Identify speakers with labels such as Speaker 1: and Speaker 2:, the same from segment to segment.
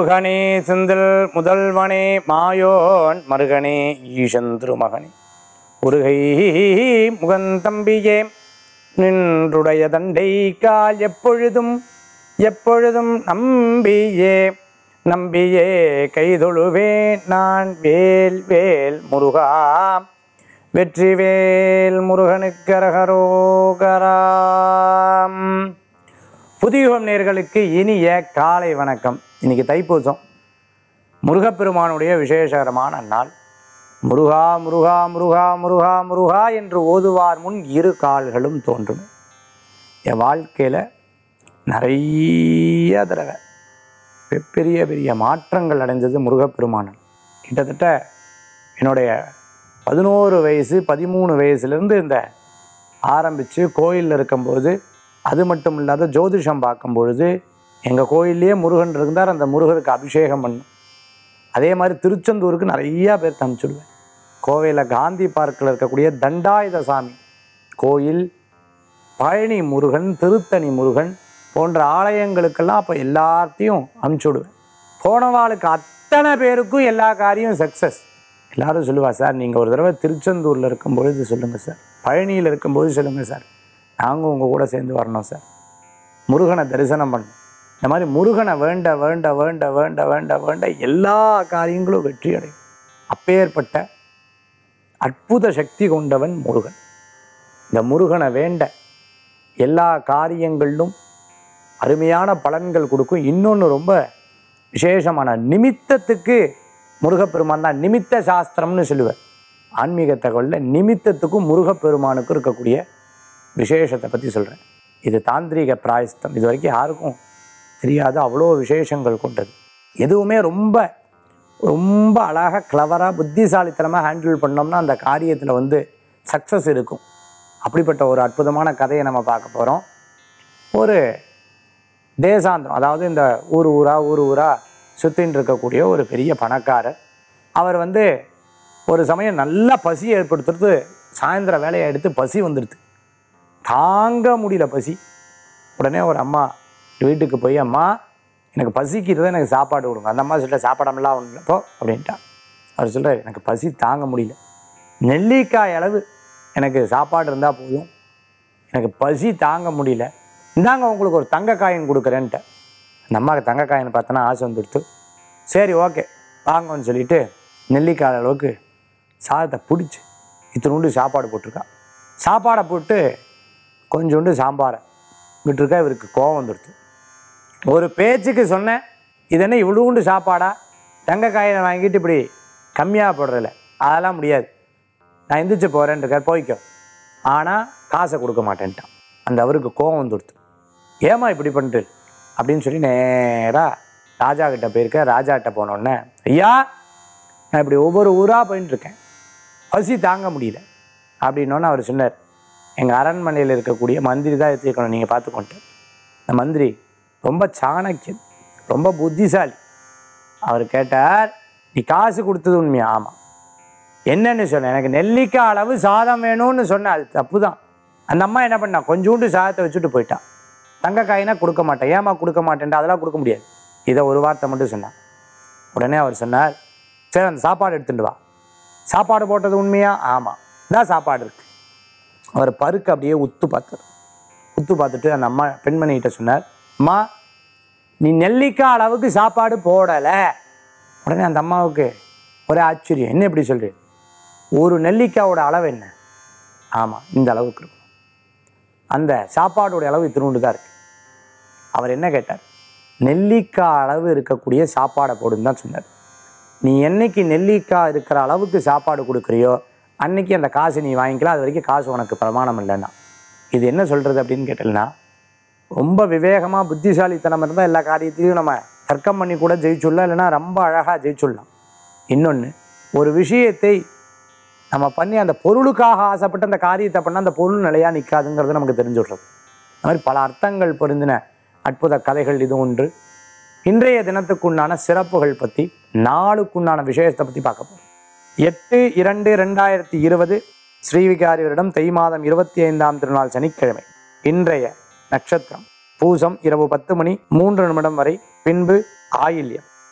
Speaker 1: முருகனே செந்தில் முதல்வனே மாயோன் மருகனே ஈசன் திருமகனே முருகை முகந்தம்பியே நின்றுடைய தண்டை கால் எப்பொழுதும் எப்பொழுதும் நம்பியே நம்பியே கைதொழுவே நான் வேல் வேல் முருகா வெற்றிவேல் முருகனுக்கு அரகரோகராம் புதியுகம் நேர்களுக்கு இனிய காலை வணக்கம் இன்னைக்கு தைப்பூசம் முருகப்பெருமானுடைய விசேஷகரமான நாள் முருகா முருகா முருகா முருகா முருகா என்று ஓதுவார் முன் இரு கால்களும் தோன்றும் என் வாழ்க்கையில் நிறைய தடவை பெ- பெரிய பெரிய மாற்றங்கள் அடைஞ்சது முருகப்பெருமானன் கிட்டத்தட்ட என்னுடைய பதினோரு வயசு பதிமூணு வயசுலேருந்து இந்த ஆரம்பித்து கோயிலில் இருக்கும்போது அது மட்டும் இல்லாத ஜோதிஷம் பார்க்கும் பொழுது எங்கள் கோயில்லையே முருகன் இருந்தார் அந்த முருகருக்கு அபிஷேகம் பண்ணும் அதே மாதிரி திருச்செந்தூருக்கு நிறையா பேர் அனுப்பிச்சுடுவேன் கோவையில் காந்தி பார்க்கில் இருக்கக்கூடிய தண்டாயுத சாமி கோயில் பழனி முருகன் திருத்தணி முருகன் போன்ற ஆலயங்களுக்கெல்லாம் அப்போ எல்லாத்தையும் அனுப்பிச்சுடுவேன் போனவாளுக்கு அத்தனை பேருக்கும் எல்லா காரியம் சக்ஸஸ் எல்லாரும் சொல்லுவா சார் நீங்கள் ஒரு தடவை திருச்செந்தூரில் இருக்கும் பொழுது சொல்லுங்கள் சார் பழனியில் இருக்கும்போது சொல்லுங்கள் சார் நாங்கள் உங்கள் கூட சேர்ந்து வரணும் சார் முருகனை தரிசனம் பண்ணணும் இந்த மாதிரி முருகனை வேண்ட வேண்ட வேண்ட வேண்ட வேண்ட வேண்ட எல்லா காரியங்களும் வெற்றி அடையும் அப்பேற்பட்ட அற்புத சக்தி கொண்டவன் முருகன் இந்த முருகனை வேண்ட எல்லா காரியங்களிலும் அருமையான பலன்கள் கொடுக்கும் இன்னொன்று ரொம்ப விசேஷமான நிமித்தத்துக்கு முருகப்பெருமான் தான் நிமித்த சாஸ்திரம்னு சொல்லுவேன் ஆன்மீக தகவலில் நிமித்தத்துக்கும் முருகப்பெருமானுக்கும் இருக்கக்கூடிய விசேஷத்தை பற்றி சொல்கிறேன் இது தாந்திரீக பிராயஸ்தம் இது வரைக்கும் யாருக்கும் தெரியாது அவ்வளோ விசேஷங்கள் கொண்டது எதுவுமே ரொம்ப ரொம்ப அழகாக கிளவராக புத்திசாலித்தனமாக ஹேண்டில் பண்ணோம்னா அந்த காரியத்தில் வந்து சக்ஸஸ் இருக்கும் அப்படிப்பட்ட ஒரு அற்புதமான கதையை நம்ம பார்க்க போகிறோம் ஒரு தேசாந்திரம் அதாவது இந்த ஊர் ஊரா ஊர் ஊரா சுற்றின்னு இருக்கக்கூடிய ஒரு பெரிய பணக்காரர் அவர் வந்து ஒரு சமயம் நல்லா பசி ஏற்படுத்துறது சாயந்தர வேலையை எடுத்து பசி வந்துடுது தாங்க முடியல பசி உடனே ஒரு அம்மா வீட்டுக்கு போய் அம்மா எனக்கு பசிக்கிறது எனக்கு சாப்பாடு கொடுங்க அந்த அம்மா சொல்லிட்டு சாப்பாடமெல்லாம் ஒன்று போ அப்படின்ட்டா அவர் சொல்கிறார் எனக்கு பசி தாங்க முடியல நெல்லிக்காய் அளவு எனக்கு சாப்பாடு இருந்தால் போதும் எனக்கு பசி தாங்க முடியல இந்தாங்க உங்களுக்கு ஒரு தங்க காயின் கொடுக்குறேன்ட்டு அந்த அம்மாவுக்கு தங்க காயின் பார்த்தோன்னா ஆசை வந்துடுத்து சரி ஓகே வாங்கன்னு சொல்லிட்டு நெல்லிக்காய் அளவுக்கு சாதத்தை பிடிச்சி இத்தினோண்டு சாப்பாடு போட்டிருக்கா சாப்பாடை போட்டு கொஞ்சோண்டு சாம்பாரை விட்டுருக்கா இவருக்கு கோவம் வந்துடுது ஒரு பேச்சுக்கு சொன்னேன் இது என்ன இவ்வளோண்டு சாப்பாடா தங்க காயினை வாங்கிட்டு இப்படி கம்மியாக போடுறதில்ல அதெல்லாம் முடியாது நான் எந்திரிச்சு போகிறேன் இருக்கார் போய்க்கோ ஆனால் காசை கொடுக்க மாட்டேன்ட்டான் அந்த அவருக்கு கோவம் வந்துடுது ஏமா இப்படி பண்ணிட்டு அப்படின்னு சொல்லி நேராக ராஜா கிட்ட போயிருக்கேன் ராஜாட்ட போனோடனே ஐயா நான் இப்படி ஒவ்வொரு ஊராக போயின்னு இருக்கேன் பசி தாங்க முடியல அப்படின்னோன்னு அவர் சொன்னார் எங்கள் அரண்மனையில் இருக்கக்கூடிய மந்திரி தான் எடுத்துக்கணும் நீங்கள் பார்த்துக்கொண்டு இந்த மந்திரி ரொம்ப சாணக்கியன் ரொம்ப புத்திசாலி அவர் கேட்டார் நீ காசு கொடுத்தது உண்மையா ஆமாம் என்னன்னு சொன்னேன் எனக்கு நெல்லிக்காய் அளவு சாதம் வேணும்னு சொன்னேன் அது தப்பு தான் அந்த அம்மா என்ன பண்ணா கொஞ்சோண்டு சாதத்தை வச்சுட்டு போயிட்டான் தங்க காயினா கொடுக்க மாட்டேன் ஏமா கொடுக்க மாட்டேன்டா அதெல்லாம் கொடுக்க முடியாது இதை ஒரு வார்த்தை மட்டும் சொன்னான் உடனே அவர் சொன்னார் சரி அந்த சாப்பாடு எடுத்துட்டு வா சாப்பாடு போட்டது உண்மையா ஆமாம் இதான் சாப்பாடு இருக்கு அவர் பருக்கு அப்படியே உத்து பார்த்தார் உத்து பார்த்துட்டு அந்த அம்மா பெண்மணிகிட்ட சொன்னார் அம்மா நீ நெல்லிக்காய் அளவுக்கு சாப்பாடு போடலை உடனே அந்த அம்மாவுக்கு ஒரே ஆச்சரியம் என்ன இப்படி சொல்கிறேன் ஒரு நெல்லிக்காயோட அளவு என்ன ஆமாம் இந்த அளவுக்கு இருக்கும் அந்த சாப்பாடோட அளவு இத்தினோண்டு தான் இருக்கு அவர் என்ன கேட்டார் நெல்லிக்காய் அளவு இருக்கக்கூடிய சாப்பாடை போடுன்னு தான் சொன்னார் நீ என்னைக்கு நெல்லிக்காய் இருக்கிற அளவுக்கு சாப்பாடு கொடுக்குறியோ அன்னைக்கு அந்த காசு நீ வாங்கிக்கலாம் அது வரைக்கும் காசு உனக்கு பிரமாணம் இல்லைன்னா இது என்ன சொல்கிறது அப்படின்னு கேட்டீங்கன்னா ரொம்ப விவேகமாக புத்திசாலித்தனம் இருந்தால் எல்லா காரியத்திலையும் நம்ம தர்க்கம் பண்ணி கூட ஜெயிச்சுடலாம் இல்லைன்னா ரொம்ப அழகாக ஜெயிச்சுடலாம் இன்னொன்று ஒரு விஷயத்தை நம்ம பண்ணி அந்த பொருளுக்காக ஆசைப்பட்டு அந்த காரியத்தை பண்ணால் அந்த பொருள் நிலையாக நிற்காதுங்கிறது நமக்கு தெரிஞ்சு விடுறது அந்த மாதிரி பல அர்த்தங்கள் பொருந்தின அற்புத கதைகள் இது ஒன்று இன்றைய தினத்துக்குண்டான சிறப்புகள் பற்றி நாளுக்குண்டான விஷயத்தை பற்றி பார்க்க போகிறோம் எட்டு இரண்டு ரெண்டாயிரத்தி இருபது ஸ்ரீவிகாரி வருடம் தை மாதம் இருபத்தி ஐந்தாம் திருநாள் சனிக்கிழமை இன்றைய நட்சத்திரம் பூசம் இரவு பத்து மணி மூன்று நிமிடம் வரை பின்பு ஆயில்யம்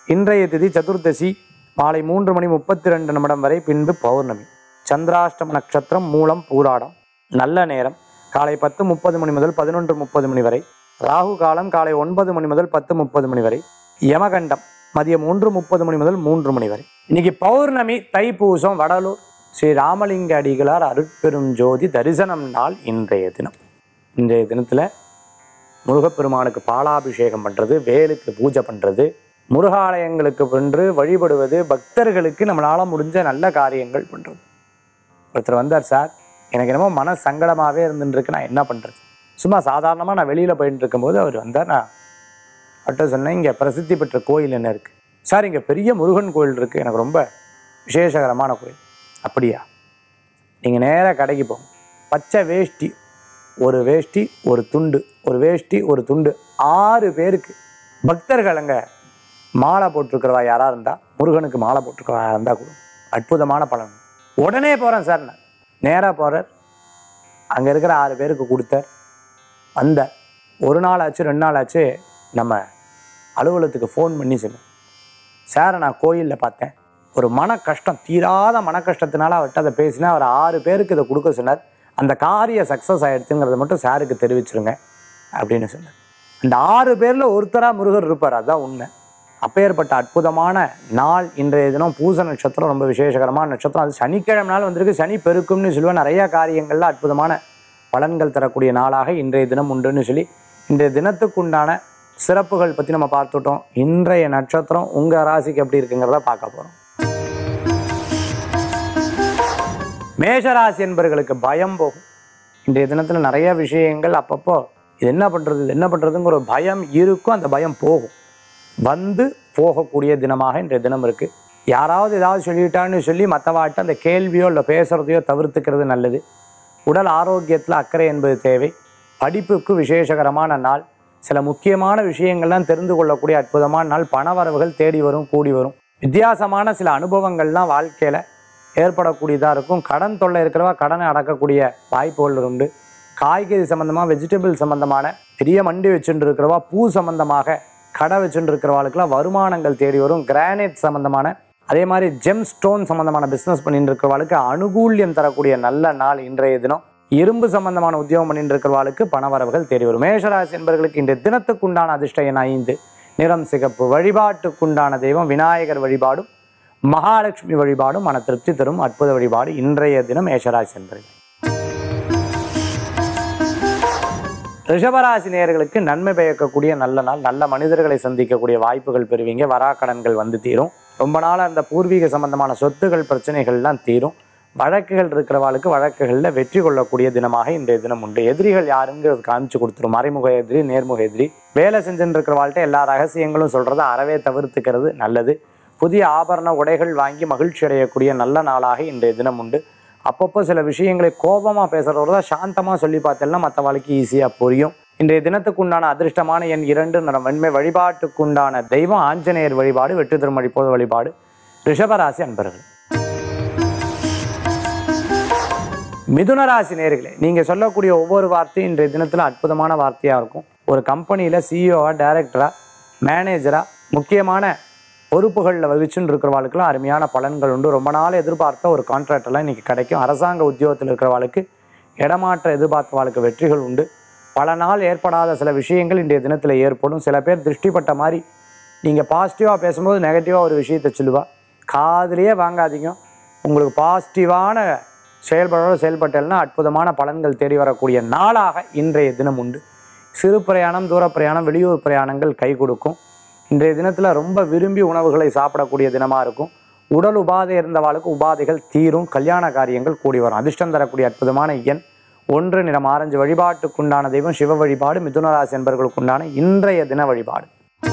Speaker 1: இன்றைய திதி சதுர்தசி மாலை மூன்று மணி முப்பத்தி ரெண்டு நிமிடம் வரை பின்பு பௌர்ணமி சந்திராஷ்டம நட்சத்திரம் மூலம் பூராடம் நல்ல நேரம் காலை பத்து முப்பது மணி முதல் பதினொன்று முப்பது மணி வரை ராகு காலம் காலை ஒன்பது மணி முதல் பத்து முப்பது மணி வரை யமகண்டம் மதியம் ஒன்று முப்பது மணி முதல் மூன்று மணி வரை இன்னைக்கு பௌர்ணமி தைப்பூசம் வடலூர் ஸ்ரீ ராமலிங்க அடிகளார் அருட்பெரும் ஜோதி தரிசனம் நாள் இன்றைய தினம் இன்றைய தினத்தில் முருகப்பெருமானுக்கு பாலாபிஷேகம் பண்ணுறது வேலுக்கு பூஜை பண்ணுறது முருகாலயங்களுக்கு சென்று வழிபடுவது பக்தர்களுக்கு நம்மளால் முடிஞ்ச நல்ல காரியங்கள் பண்ணுறது ஒருத்தர் வந்தார் சார் எனக்கு என்னமோ மன சங்கடமாகவே இருந்துருக்கு நான் என்ன பண்ணுறது சும்மா சாதாரணமாக நான் வெளியில் போயிட்டு இருக்கும்போது அவர் வந்தார் நான் அவர்கிட்ட சொன்னேன் இங்கே பிரசித்தி பெற்ற கோயில் என்ன இருக்குது சார் இங்கே பெரிய முருகன் கோயில் இருக்குது எனக்கு ரொம்ப விசேஷகரமான கோயில் அப்படியா நீங்கள் நேராக கடைக்கு போங்க பச்சை வேஷ்டி ஒரு வேஷ்டி ஒரு துண்டு ஒரு வேஷ்டி ஒரு துண்டு ஆறு பேருக்கு பக்தர்கள் அங்கே மாலை போட்டிருக்கிறவா யாராக இருந்தால் முருகனுக்கு மாலை போட்டிருக்கிறவா யாராக இருந்தால் கூட அற்புதமான பலன் உடனே போகிறேன் சார் நான் நேராக போகிறார் அங்கே இருக்கிற ஆறு பேருக்கு கொடுத்தார் வந்தார் ஒரு நாள் ஆச்சு ரெண்டு நாள் ஆச்சு நம்ம அலுவலகத்துக்கு ஃபோன் பண்ணி சொன்னேன் சாரை நான் கோயிலில் பார்த்தேன் ஒரு மன கஷ்டம் தீராத மன கஷ்டத்தினால அவர்கிட்ட அதை பேசினா அவர் ஆறு பேருக்கு இதை கொடுக்க சொன்னார் அந்த காரிய சக்ஸஸ் ஆயிடுச்சுங்கிறத மட்டும் சாருக்கு தெரிவிச்சிருங்க அப்படின்னு சொன்னார் அந்த ஆறு பேரில் ஒருத்தராக முருகர் இருப்பார் அதுதான் உண்மை அப்பேற்பட்ட அற்புதமான நாள் இன்றைய தினம் பூச நட்சத்திரம் ரொம்ப விசேஷகரமான நட்சத்திரம் அது சனிக்கிழமை நாள் வந்திருக்கு சனி பெருக்கும்னு சொல்லுவேன் நிறைய காரியங்கள்ல அற்புதமான பலன்கள் தரக்கூடிய நாளாக இன்றைய தினம் உண்டுன்னு சொல்லி இன்றைய தினத்துக்கு உண்டான சிறப்புகள் பற்றி நம்ம பார்த்துட்டோம் இன்றைய நட்சத்திரம் உங்கள் ராசிக்கு எப்படி இருக்குங்கிறத பார்க்க போகிறோம் மேஷராசி என்பவர்களுக்கு பயம் போகும் இன்றைய தினத்தில் நிறைய விஷயங்கள் அப்பப்போ இது என்ன பண்ணுறது இது என்ன பண்ணுறதுங்கிற ஒரு பயம் இருக்கும் அந்த பயம் போகும் வந்து போகக்கூடிய தினமாக இன்றைய தினம் இருக்குது யாராவது ஏதாவது சொல்லிட்டான்னு சொல்லி மற்றவாட்ட அந்த கேள்வியோ இல்லை பேசுகிறதையோ தவிர்த்துக்கிறது நல்லது உடல் ஆரோக்கியத்தில் அக்கறை என்பது தேவை படிப்புக்கு விசேஷகரமான நாள் சில முக்கியமான விஷயங்கள்லாம் தெரிந்து கொள்ளக்கூடிய அற்புதமான நாள் பணவரவுகள் தேடி வரும் கூடி வரும் வித்தியாசமான சில அனுபவங்கள்லாம் வாழ்க்கையில் ஏற்படக்கூடியதாக இருக்கும் கடன் தொல்லை இருக்கிறவா கடனை அடக்கக்கூடிய வாய்ப்புகள் உண்டு காய்கறி சம்மந்தமாக வெஜிடபிள் சம்மந்தமான பெரிய மண்டி வச்சுட்டு இருக்கிறவா பூ சம்மந்தமாக கடை வச்சுட்டு இருக்கிறவாளுக்கெல்லாம் வருமானங்கள் தேடி வரும் கிரானைட் சம்மந்தமான அதே மாதிரி ஜெம் ஸ்டோன் சம்மந்தமான பிஸ்னஸ் பண்ணிட்டு இருக்கிறவாளுக்கு அனுகூல்யம் தரக்கூடிய நல்ல நாள் இன்றைய தினம் இரும்பு சம்பந்தமான உத்தியோகம் பண்ணிட்டு இருக்கிறவாளுக்கு பணவரவுகள் தேடி வரும் மேஷராசி என்பவர்களுக்கு இந்த தினத்துக்குண்டான அதிர்ஷ்ட எண் ஐந்து நிறம் சிகப்பு வழிபாட்டுக்குண்டான தெய்வம் விநாயகர் வழிபாடும் மகாலட்சுமி வழிபாடும் மன திருப்தி தரும் அற்புத வழிபாடு இன்றைய தினம் மேஷராசி என்பவர்கள் ரிஷபராசி நேயர்களுக்கு நன்மை பயக்கக்கூடிய நல்ல நாள் நல்ல மனிதர்களை சந்திக்கக்கூடிய வாய்ப்புகள் பெறுவீங்க வராக்கடன்கள் வந்து தீரும் ரொம்ப நாளாக அந்த பூர்வீக சம்பந்தமான சொத்துகள் பிரச்சனைகள்லாம் தீரும் வழக்குகள் இருக்கிறவாளுக்கு வழக்குகளில் வெற்றி கொள்ளக்கூடிய தினமாக இன்றைய தினம் உண்டு எதிரிகள் யாருங்கிறது காமிச்சு கொடுத்துரும் மறைமுக எதிரி நேர்முக எதிரி வேலை செஞ்சுட்டு இருக்கிறவாள்கிட்ட எல்லா ரகசியங்களும் சொல்கிறத அறவே தவிர்த்துக்கிறது நல்லது புதிய ஆபரண உடைகள் வாங்கி மகிழ்ச்சி அடையக்கூடிய நல்ல நாளாக இன்றைய தினம் உண்டு அப்பப்போ சில விஷயங்களை கோபமாக பேசுகிறவங்க தான் சாந்தமாக சொல்லி பார்த்தேன்னா மற்றவாளுக்கு ஈஸியாக புரியும் இன்றைய தினத்துக்குண்டான அதிர்ஷ்டமான எண் இரண்டு நிறம் வெண்மை வழிபாட்டுக்குண்டான தெய்வம் ஆஞ்சநேயர் வழிபாடு வெற்றி திருமழிப்போது வழிபாடு ரிஷபராசி அன்பர்கள் மிதுனராசி நேர்களே நீங்கள் சொல்லக்கூடிய ஒவ்வொரு வார்த்தையும் இன்றைய தினத்தில் அற்புதமான வார்த்தையாக இருக்கும் ஒரு கம்பெனியில் சிஇஓவா டைரக்டராக மேனேஜராக முக்கியமான பொறுப்புகளில் வகிச்சுன்னு இருக்கிறவாளுக்கெல்லாம் அருமையான பலன்கள் உண்டு ரொம்ப நாள் எதிர்பார்த்த ஒரு கான்ட்ராக்ட் எல்லாம் இன்னைக்கு கிடைக்கும் அரசாங்க உத்தியோகத்தில் இருக்கிறவாளுக்கு இடமாற்ற எதிர்பார்த்தவாளுக்கு வெற்றிகள் உண்டு பல நாள் ஏற்படாத சில விஷயங்கள் இன்றைய தினத்தில் ஏற்படும் சில பேர் திருஷ்டிப்பட்ட மாதிரி நீங்கள் பாசிட்டிவாக பேசும்போது நெகட்டிவாக ஒரு விஷயத்தை சொல்லுவா காதுலயே வாங்காதீங்க உங்களுக்கு பாசிட்டிவான செயல்பாடோடு செயல்பட்டேன்னா அற்புதமான பலன்கள் தேடி வரக்கூடிய நாளாக இன்றைய தினம் உண்டு சிறு பிரயாணம் தூர பிரயாணம் வெளியூர் பிரயாணங்கள் கை கொடுக்கும் இன்றைய தினத்தில் ரொம்ப விரும்பி உணவுகளை சாப்பிடக்கூடிய தினமாக இருக்கும் உடல் உபாதை இருந்தவாளுக்கு உபாதைகள் தீரும் கல்யாண காரியங்கள் கூடி வரும் அதிர்ஷ்டம் தரக்கூடிய அற்புதமான எண் ஒன்று நிறம் ஆரஞ்சு வழிபாட்டுக்குண்டான தெய்வம் சிவ வழிபாடு மிதுனராசி என்பவர்களுக்குண்டான இன்றைய தின வழிபாடு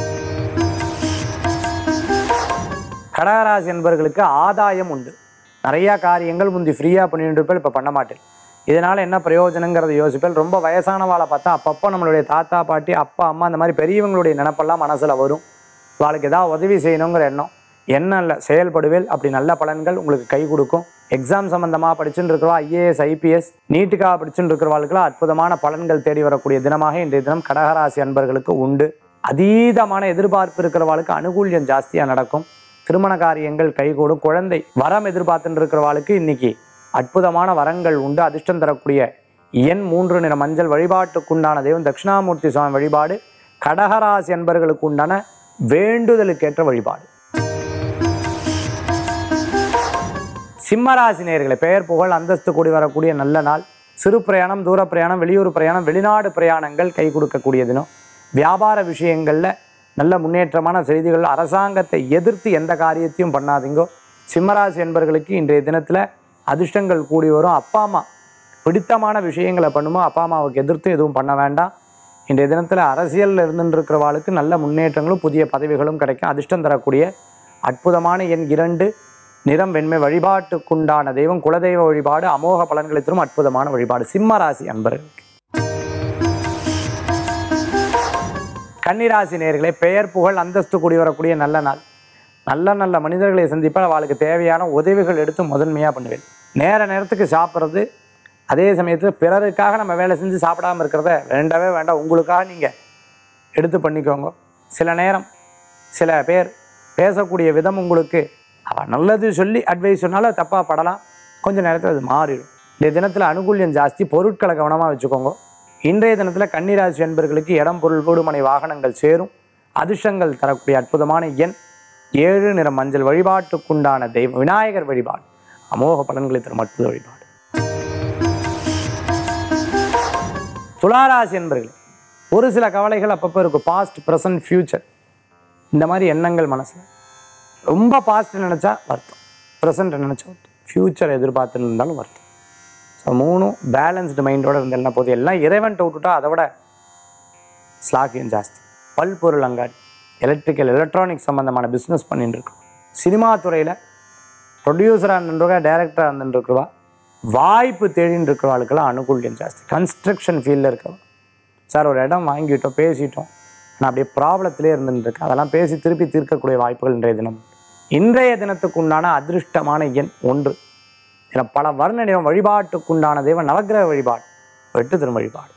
Speaker 1: கடகராசி என்பவர்களுக்கு ஆதாயம் உண்டு நிறையா காரியங்கள் முந்தி ஃப்ரீயாக பண்ணிட்டு இருப்பேன் இப்போ பண்ண மாட்டேன் இதனால் என்ன பிரயோஜனங்கிறத யோசிப்பேன் ரொம்ப வயசானவாளை பார்த்தா அப்பப்போ நம்மளுடைய தாத்தா பாட்டி அப்பா அம்மா அந்த மாதிரி பெரியவங்களுடைய நினப்பெல்லாம் மனசில் வரும் వాళ్ళకి ஏதாவது உதவி செய்யணுங்கிற எண்ணம் எண்ணம் இல்லை செயல்படுவேல் அப்படி நல்ல பலன்கள் உங்களுக்கு கை கொடுக்கும் எக்ஸாம் சம்மந்தமாக படிச்சுட்டு இருக்கிறவா ஐஏஎஸ் ஐபிஎஸ் நீட்டுக்காக படிச்சுட்டு இருக்கிறவாளுக்கெல்லாம் அற்புதமான பலன்கள் தேடி வரக்கூடிய தினமாக இன்றைய தினம் கடகராசி அன்பர்களுக்கு உண்டு அதீதமான எதிர்பார்ப்பு இருக்கிறவாளுக்கு அனுகூல்யம் ஜாஸ்தியாக நடக்கும் திருமண காரியங்கள் கைகூடும் குழந்தை வரம் எதிர்பார்த்துட்டு இருக்கிறவாளுக்கு இன்னைக்கு அற்புதமான வரங்கள் உண்டு அதிர்ஷ்டம் தரக்கூடிய எண் மூன்று நிற மஞ்சள் வழிபாட்டுக்குண்டான தெய்வம் தட்சிணாமூர்த்தி சுவாமி வழிபாடு கடகராசி என்பர்களுக்கு உண்டான வேண்டுதலுக்கேற்ற வழிபாடு சிம்மராசி நேயர்களே பெயர் புகழ் அந்தஸ்து கூடி வரக்கூடிய நல்ல நாள் சிறு பிரயாணம் தூர பிரயாணம் வெளியூர் பிரயாணம் வெளிநாடு பிரயாணங்கள் கை கொடுக்கக்கூடிய தினம் வியாபார விஷயங்களில் நல்ல முன்னேற்றமான செய்திகள் அரசாங்கத்தை எதிர்த்து எந்த காரியத்தையும் பண்ணாதீங்கோ சிம்மராசி என்பர்களுக்கு இன்றைய தினத்தில் அதிர்ஷ்டங்கள் கூடி வரும் அப்பா அம்மா பிடித்தமான விஷயங்களை பண்ணுமோ அப்பா அம்மாவுக்கு எதிர்த்து எதுவும் பண்ண வேண்டாம் இன்றைய தினத்தில் அரசியலில் இருந்துட்டு இருக்கிறவாளுக்கு நல்ல முன்னேற்றங்களும் புதிய பதவிகளும் கிடைக்கும் அதிர்ஷ்டம் தரக்கூடிய அற்புதமான எண் இரண்டு நிறம் வெண்மை வழிபாட்டுக்குண்டான தெய்வம் குலதெய்வ வழிபாடு அமோக பலன்களை தரும் அற்புதமான வழிபாடு சிம்ம ராசி அன்பர்களுக்கு கன்னிராசி நேர்களே பெயர் புகழ் அந்தஸ்து கூடி வரக்கூடிய நல்ல நாள் நல்ல நல்ல மனிதர்களை சந்திப்பால் அவளுக்கு தேவையான உதவிகள் எடுத்து முதன்மையாக பண்ணுவேன் நேர நேரத்துக்கு சாப்பிட்றது அதே சமயத்தில் பிறருக்காக நம்ம வேலை செஞ்சு சாப்பிடாம இருக்கிறத வேண்டவே வேண்டாம் உங்களுக்காக நீங்கள் எடுத்து பண்ணிக்கோங்க சில நேரம் சில பேர் பேசக்கூடிய விதம் உங்களுக்கு அவள் நல்லது சொல்லி அட்வைஸ் சொன்னாலும் தப்பாக படலாம் கொஞ்ச நேரத்தில் அது மாறிடும் இந்த தினத்தில் அனுகூல்யம் ஜாஸ்தி பொருட்களை கவனமாக வச்சுக்கோங்க இன்றைய தினத்தில் கன்னிராசி என்பர்களுக்கு இடம் பொருள் வீடுமனை வாகனங்கள் சேரும் அதிர்ஷ்டங்கள் தரக்கூடிய அற்புதமான எண் ஏழு நிற மஞ்சள் வழிபாட்டுக்குண்டான தெய்வம் விநாயகர் வழிபாடு அமோக பலன்களை தரும் அற்புத வழிபாடு துளாராசி என்பர்களே ஒரு சில கவலைகள் அப்பப்போ இருக்கும் பாஸ்ட் ப்ரெசன்ட் ஃப்யூச்சர் இந்த மாதிரி எண்ணங்கள் மனசில் ரொம்ப பாஸ்ட் நினச்சா வருத்தம் ப்ரெசன்ட் நினச்சா வருத்தம் ஃப்யூச்சர் எதிர்பார்த்துன்னு இருந்தாலும் வருத்தம் ஸோ மூணும் பேலன்ஸ்டு மைண்டோட இருந்தேன்னா போதும் எல்லாம் இறைவன்ட்ட விட்டுட்டா அதை விட ஸ்லாக்கியம் ஜாஸ்தி பல்பொருள் அங்காடி எலக்ட்ரிக்கல் எலக்ட்ரானிக் சம்மந்தமான பிஸ்னஸ் பண்ணிட்டு இருக்கோம் சினிமா துறையில் ப்ரொடியூசராக இருந்துருக்கா டேரக்டராக இருந்துருக்குவா வாய்ப்பு தேடின்னு இருக்கிறவாளுக்கெல்லாம் அனுகூல்யம் ஜாஸ்தி கன்ஸ்ட்ரக்ஷன் ஃபீல்டில் இருக்கவா சார் ஒரு இடம் வாங்கிட்டோம் பேசிட்டோம் நான் அப்படியே ப்ராப்ளத்திலே இருந்துருக்கு அதெல்லாம் பேசி திருப்பி தீர்க்கக்கூடிய வாய்ப்புகள் இன்றைய தினம் உண்டு. இன்றைய தினத்துக்கு உண்டான அதிர்ஷ்டமான எண் ஒன்று என பல வர்ண நிறம் வழிபாட்டுக்குண்டான தெய்வம் நவக்கிரக வழிபாடு வெட்டு திரும் வழிபாடு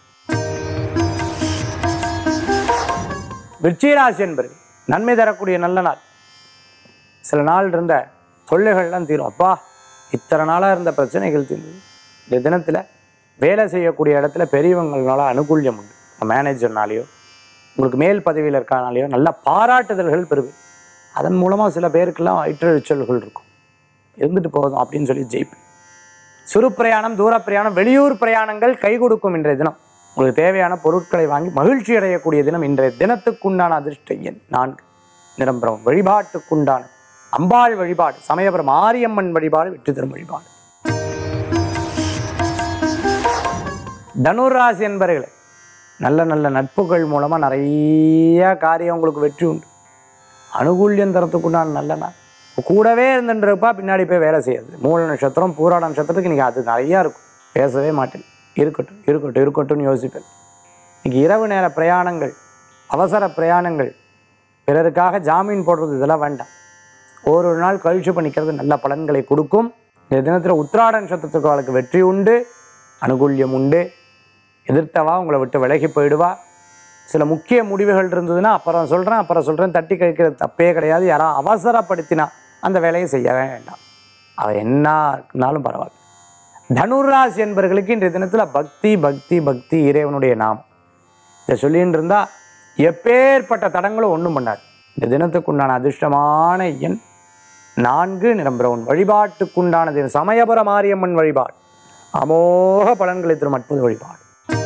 Speaker 1: விருச்சிகராசி என்பது நன்மை தரக்கூடிய நல்ல நாள் சில நாள் இருந்த தொல்லைகள்லாம் தீரும் அப்பா இத்தனை நாளாக இருந்த பிரச்சனைகள் தீர்ந்தது இந்த தினத்தில் வேலை செய்யக்கூடிய இடத்துல பெரியவங்களால அனுகூல்யம் உண்டு மேனேஜர்னாலேயோ உங்களுக்கு மேல் பதவியில் இருக்கனாலேயோ நல்ல பாராட்டுதல்கள் பெறுவேன் அதன் மூலமாக சில பேருக்கெல்லாம் வயிற்றெழுச்சல்கள் இருக்கும் இருந்துட்டு போதும் அப்படின்னு சொல்லி ஜெயிப்பேன் சிறு பிரயாணம் தூர பிரயாணம் வெளியூர் பிரயாணங்கள் கை கொடுக்கும் இன்றைய தினம் உங்களுக்கு தேவையான பொருட்களை வாங்கி மகிழ்ச்சி அடையக்கூடிய தினம் இன்றைய தினத்துக்குண்டான அதிர்ஷ்ட எண் நான்கு நிரம்பரம் வழிபாட்டுக்குண்டான அம்பாள் வழிபாடு சமயபுரம் மாரியம்மன் வழிபாடு வெற்றி தரும் வழிபாடு தனுராசி என்பர்களே நல்ல நல்ல நட்புகள் மூலமாக நிறைய காரியம் உங்களுக்கு வெற்றி உண்டு அனுகூல்யம் தரத்துக்குண்டான நல்ல நாள் கூடவே இருந்துன்றப்பா பின்னாடி போய் வேலை செய்யாது மூல நட்சத்திரம் பூராட நட்சத்திரத்துக்கு இன்றைக்கி அது நிறையா இருக்கும் பேசவே மாட்டேன் இருக்கட்டும் இருக்கட்டும் இருக்கட்டும்னு யோசிப்பேன் இன்னைக்கு இரவு நேர பிரயாணங்கள் அவசர பிரயாணங்கள் பிறருக்காக ஜாமீன் போடுறது இதெல்லாம் வேண்டாம் ஒரு ஒரு நாள் கழிச்சு பண்ணிக்கிறது நல்ல பலன்களை கொடுக்கும் இந்த தினத்தில் உத்திராட நட்சத்திரத்துக்கு அவளுக்கு வெற்றி உண்டு அனுகூல்யம் உண்டு எதிர்த்தவா உங்களை விட்டு விலகி போயிடுவா சில முக்கிய முடிவுகள் இருந்ததுன்னா அப்புறம் சொல்கிறேன் அப்புறம் சொல்கிறேன் தட்டி கழிக்கிறது தப்பே கிடையாது யாராவது அவசரப்படுத்தினா அந்த வேலையை செய்யவே வேண்டாம் அவள் என்ன இருந்தாலும் பரவாயில்ல தனுராசி என்பவர்களுக்கு இன்றைய தினத்தில் பக்தி பக்தி பக்தி இறைவனுடைய நாமம் இதை சொல்லின்னு இருந்தால் எப்பேற்பட்ட தடங்களும் ஒன்றும் பண்ணாது இந்த தினத்துக்குண்டான அதிர்ஷ்டமான எண் நான்கு நிரம்புறவன் வழிபாட்டுக்குண்டானது சமயபுர மாரியம்மன் வழிபாடு அமோக பலன்களை தரும் அற்புத வழிபாடு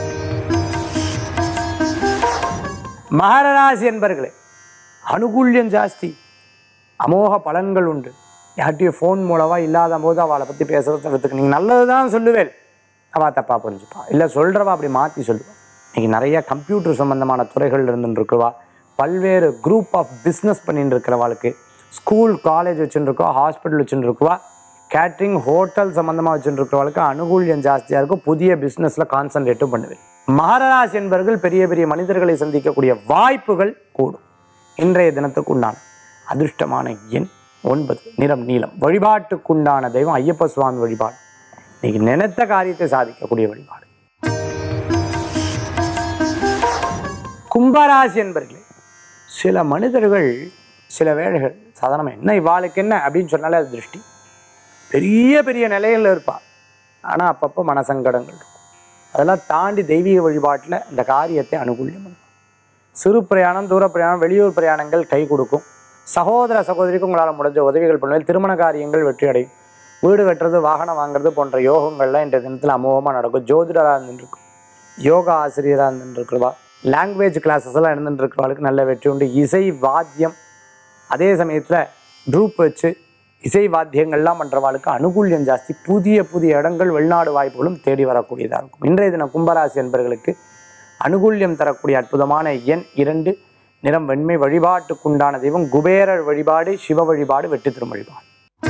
Speaker 1: மகரராசி என்பர்களே அனுகூல்யம் ஜாஸ்தி அமோக பலன்கள் உண்டு யார்கிட்டயும் ஃபோன் மூலமாக இல்லாத போது அவளை பற்றி பேசுகிறத தவிர்த்துக்கு நீங்கள் நல்லது தான் சொல்லுவேன் அவள் தப்பாக புரிஞ்சுப்பா இல்லை சொல்கிறவா அப்படி மாற்றி சொல்லுவா இன்னைக்கு நிறைய கம்ப்யூட்டர் சம்மந்தமான துறைகள் இருந்துட்டு இருக்குவா பல்வேறு குரூப் ஆஃப் பிஸ்னஸ் பண்ணிட்டு இருக்கிறவாளுக்கு ஸ்கூல் காலேஜ் வச்சுட்டு இருக்கோம் ஹாஸ்பிட்டல் வச்சுட்டு இருக்குவா கேட்ரிங் ஹோட்டல் சம்மந்தமாக வச்சுட்டு இருக்கிறவளுக்கு அனுகூல்யம் ஜாஸ்தியாக இருக்கும் புதிய பிஸ்னஸில் கான்சன்ட்ரேட்டும் பண்ணுவேன் மகராசி என்பவர்கள் பெரிய பெரிய மனிதர்களை சந்திக்கக்கூடிய வாய்ப்புகள் கூடும் இன்றைய தினத்துக்கு உண்டான அதிர்ஷ்டமான எண் ஒன்பது நிறம் நீலம் வழிபாட்டுக்குண்டான தெய்வம் ஐயப்ப சுவாமி வழிபாடு இன்னைக்கு நினைத்த காரியத்தை சாதிக்கக்கூடிய வழிபாடு கும்பராசி என்பர்களே சில மனிதர்கள் சில வேலைகள் சாதாரணமாக என்ன இவாளுக்கு என்ன அப்படின்னு சொன்னாலே அது திருஷ்டி பெரிய பெரிய நிலையில் இருப்பாள் ஆனால் அப்பப்போ மனசங்கடங்கள் இருக்கும் அதெல்லாம் தாண்டி தெய்வீக வழிபாட்டில் இந்த காரியத்தை அனுகூல்யம் பண்ணும் சிறு பிரயாணம் தூர பிரயாணம் வெளியூர் பிரயாணங்கள் கை கொடுக்கும் சகோதர சகோதரிக்கு உங்களால் முடிஞ்ச உதவிகள் பண்ணுவேன் திருமண காரியங்கள் வெற்றி அடையும் வீடு கட்டுறது வாகனம் வாங்குறது போன்ற யோகங்கள்லாம் இன்றைய தினத்தில் அமோகமாக நடக்கும் ஜோதிடராக இருந்துருக்கும் யோகா ஆசிரியராக இருந்துருக்கிறவா லாங்குவேஜ் கிளாஸஸ் எல்லாம் இருந்துருக்கிறவாளுக்கு நல்ல வெற்றி உண்டு இசை வாத்தியம் அதே சமயத்தில் ட்ரூப் வச்சு இசை வாத்தியங்கள்லாம் பண்ணுறவாளுக்கு அனுகூல்யம் ஜாஸ்தி புதிய புதிய இடங்கள் வெளிநாடு வாய்ப்புகளும் தேடி வரக்கூடியதாக இருக்கும் இன்றைய தின கும்பராசி என்பவர்களுக்கு அனுகூல்யம் தரக்கூடிய அற்புதமான எண் இரண்டு நிறம் வெண்மை வழிபாட்டுக்குண்டான தெய்வம் குபேரர் வழிபாடு சிவ வழிபாடு வெற்றி திரும் வழிபாடு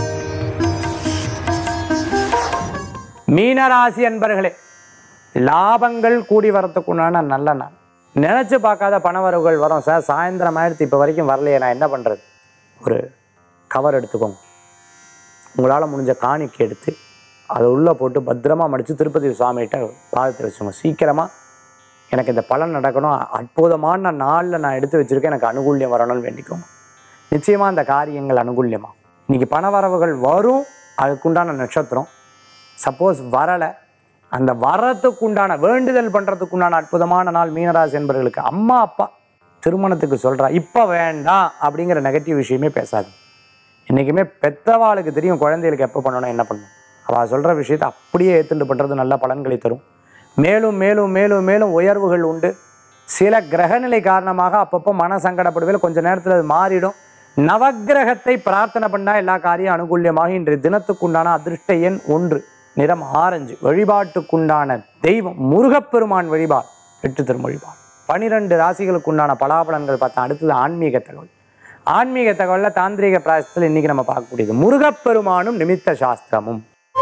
Speaker 1: மீனராசி அன்பர்களே லாபங்கள் கூடி வரத்துக்குண்டான நல்ல நாள் நினச்சி பார்க்காத பணவரவுகள் வரும் சார் சாயந்தரம் ஆயிடுத்து இப்போ வரைக்கும் வரலையே நான் என்ன பண்ணுறது ஒரு கவர் எடுத்துக்கோங்க உங்களால் முடிஞ்ச காணிக்கை எடுத்து அதை உள்ளே போட்டு பத்திரமா மடித்து திருப்பதி சுவாமிகிட்ட பாதத்தை வச்சுக்கோங்க சீக்கிரமாக எனக்கு இந்த பலன் நடக்கணும் அற்புதமான நாளில் நான் எடுத்து வச்சுருக்கேன் எனக்கு அனுகூல்யம் வரணும்னு வேண்டிக்கோங்க நிச்சயமாக அந்த காரியங்கள் அனுகூல்யமா இன்னைக்கு பண வரவுகள் வரும் அதுக்குண்டான நட்சத்திரம் சப்போஸ் வரலை அந்த வரத்துக்கு உண்டான வேண்டுதல் பண்ணுறதுக்கு உண்டான அற்புதமான நாள் மீனராசி என்பவர்களுக்கு அம்மா அப்பா திருமணத்துக்கு சொல்கிறா இப்போ வேண்டாம் அப்படிங்கிற நெகட்டிவ் விஷயமே பேசாது என்றைக்குமே பெத்தவாளுக்கு தெரியும் குழந்தைகளுக்கு எப்போ பண்ணணும் என்ன பண்ணணும் அவள் சொல்கிற விஷயத்தை அப்படியே ஏற்றுண்டு பண்ணுறது நல்ல பலன்களை தரும் மேலும் மேலும் மேலும் மேலும் உயர்வுகள் உண்டு சில கிரகநிலை காரணமாக அப்பப்போ மன சங்கடப்படுவதில் கொஞ்ச நேரத்தில் அது மாறிடும் நவக்கிரகத்தை பிரார்த்தனை பண்ணால் எல்லா காரியம் அனுகூல்யமாக இன்றைய தினத்துக்குண்டான அதிர்ஷ்ட எண் ஒன்று நிறம் ஆரஞ்சு வழிபாட்டுக்குண்டான தெய்வம் முருகப்பெருமான் வழிபாடு வெற்றி தரும் வழிபாடு பனிரெண்டு ராசிகளுக்குண்டான பலாபலன்கள் பார்த்தா அடுத்தது ஆன்மீக தகவல் ஆன்மீக தகவலில் தாந்திரிக பிராயசத்தில் இன்னைக்கு நம்ம பார்க்கக்கூடியது முருகப்பெருமானும் நிமித்த சாஸ்திரமும்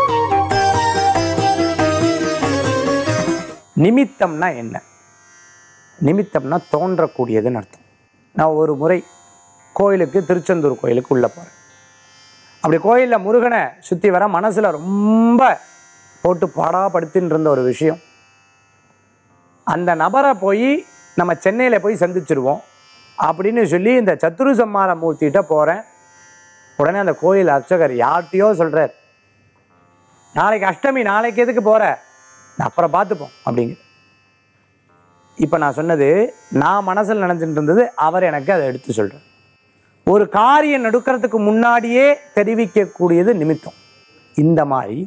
Speaker 1: நிமித்தம்னா என்ன நிமித்தம்னா தோன்றக்கூடியதுன்னு அர்த்தம் நான் ஒரு முறை கோயிலுக்கு திருச்செந்தூர் கோயிலுக்கு உள்ளே போகிறேன் அப்படி கோயிலில் முருகனை சுற்றி வர மனசில் ரொம்ப போட்டு பாடாப்படுத்தின்னு இருந்த ஒரு விஷயம் அந்த நபரை போய் நம்ம சென்னையில் போய் சந்திச்சிருவோம் அப்படின்னு சொல்லி இந்த சத்துரு சம்மார மூர்த்திகிட்ட போகிறேன் உடனே அந்த கோயில் அர்ச்சகர் யார்கிட்டயோ சொல்கிறார் நாளைக்கு அஷ்டமி நாளைக்கு எதுக்கு போகிற அப்புறம் பார்த்துப்போம் அப்படிங்கிற இப்போ நான் சொன்னது நான் மனசில் நினச்சிட்டு இருந்தது அவர் எனக்கு அதை எடுத்து சொல்கிறார் ஒரு காரியம் நடுக்கிறதுக்கு முன்னாடியே தெரிவிக்கக்கூடியது நிமித்தம் இந்த மாதிரி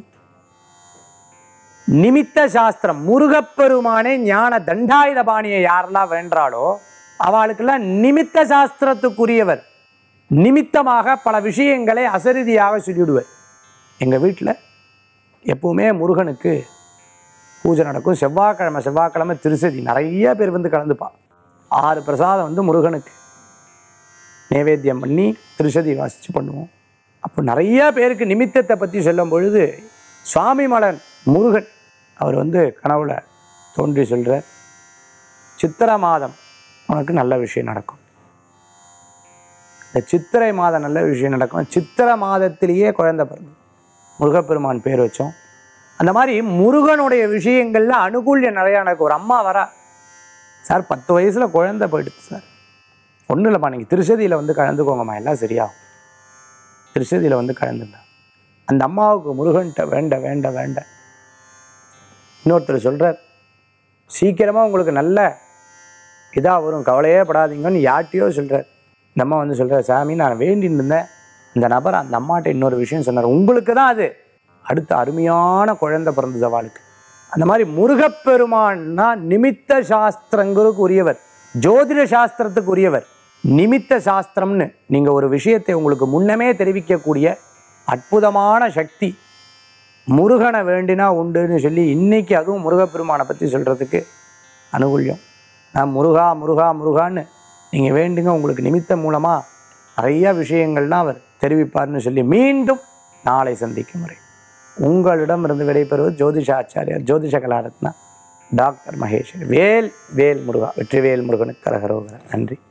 Speaker 1: நிமித்த சாஸ்திரம் முருகப்பெருமானே ஞான தண்டாயுத பாணியை யாரெல்லாம் வேண்டாளோ அவளுக்கெல்லாம் நிமித்த சாஸ்திரத்துக்குரியவர் நிமித்தமாக பல விஷயங்களை அசரீதியாக சொல்லிவிடுவர் எங்கள் வீட்டில் எப்பவுமே முருகனுக்கு பூஜை நடக்கும் செவ்வாய்க்கிழமை செவ்வாய்க்கிழமை திருசதி நிறைய பேர் வந்து கலந்துப்பா ஆறு பிரசாதம் வந்து முருகனுக்கு நைவேத்தியம் பண்ணி திருசதி வாசித்து பண்ணுவோம் அப்போ நிறைய பேருக்கு நிமித்தத்தை பற்றி சொல்லும் பொழுது சுவாமி மலன் முருகன் அவர் வந்து கனவுல தோன்றி சொல்கிறார் சித்திரை மாதம் உனக்கு நல்ல விஷயம் நடக்கும் இந்த சித்திரை மாதம் நல்ல விஷயம் நடக்கும் சித்திரை மாதத்திலேயே குழந்தை பிறந்து முருகப்பெருமான் பேர் வச்சோம் அந்த மாதிரி முருகனுடைய விஷயங்கள்ல அனுகூல்யம் நிறையா நடக்கும் ஒரு அம்மா வரா சார் பத்து வயசில் குழந்தை போயிடுது சார் ஒன்றும் இல்லைப்பா நீங்கள் திருச்சதியில் வந்து கலந்துக்கோங்கம்மா எல்லாம் சரியாகும் திருச்சதியில் வந்து கலந்துங்க அந்த அம்மாவுக்கு முருகன்கிட்ட வேண்ட வேண்ட வேண்ட இன்னொருத்தர் சொல்கிறார் சீக்கிரமாக உங்களுக்கு நல்ல இதாக வரும் கவலையே படாதீங்கன்னு யார்ட்டையோ சொல்கிறார் இந்த அம்மா வந்து சொல்கிறார் சாமி நான் வேண்டின்னு இருந்தேன் இந்த நபர் அந்த அம்மாட்ட இன்னொரு விஷயம் சொன்னார் உங்களுக்கு தான் அது அடுத்த அருமையான குழந்தை பிறந்தது அவளுக்கு அந்த மாதிரி முருகப்பெருமான்னா நிமித்த சாஸ்திரங்களுக்கு உரியவர் ஜோதிட சாஸ்திரத்துக்கு உரியவர் நிமித்த சாஸ்திரம்னு நீங்கள் ஒரு விஷயத்தை உங்களுக்கு முன்னமே தெரிவிக்கக்கூடிய அற்புதமான சக்தி முருகனை வேண்டினா உண்டுன்னு சொல்லி இன்னைக்கு அதுவும் முருகப்பெருமானை பற்றி சொல்கிறதுக்கு அனுகூல்யம் நான் முருகா முருகா முருகான்னு நீங்கள் வேண்டுங்க உங்களுக்கு நிமித்தம் மூலமாக நிறைய விஷயங்கள்லாம் அவர் தெரிவிப்பார்னு சொல்லி மீண்டும் நாளை சந்திக்கும் முறை உங்களிடமிருந்து விடைபெறுவது ஜோதிஷாச்சாரியார் ஜோதிஷ கலாரத்னா டாக்டர் மகேஷ் வேல் வேல் முருகா வெற்றிவேல் முருகனுக்கு கரகரோகர நன்றி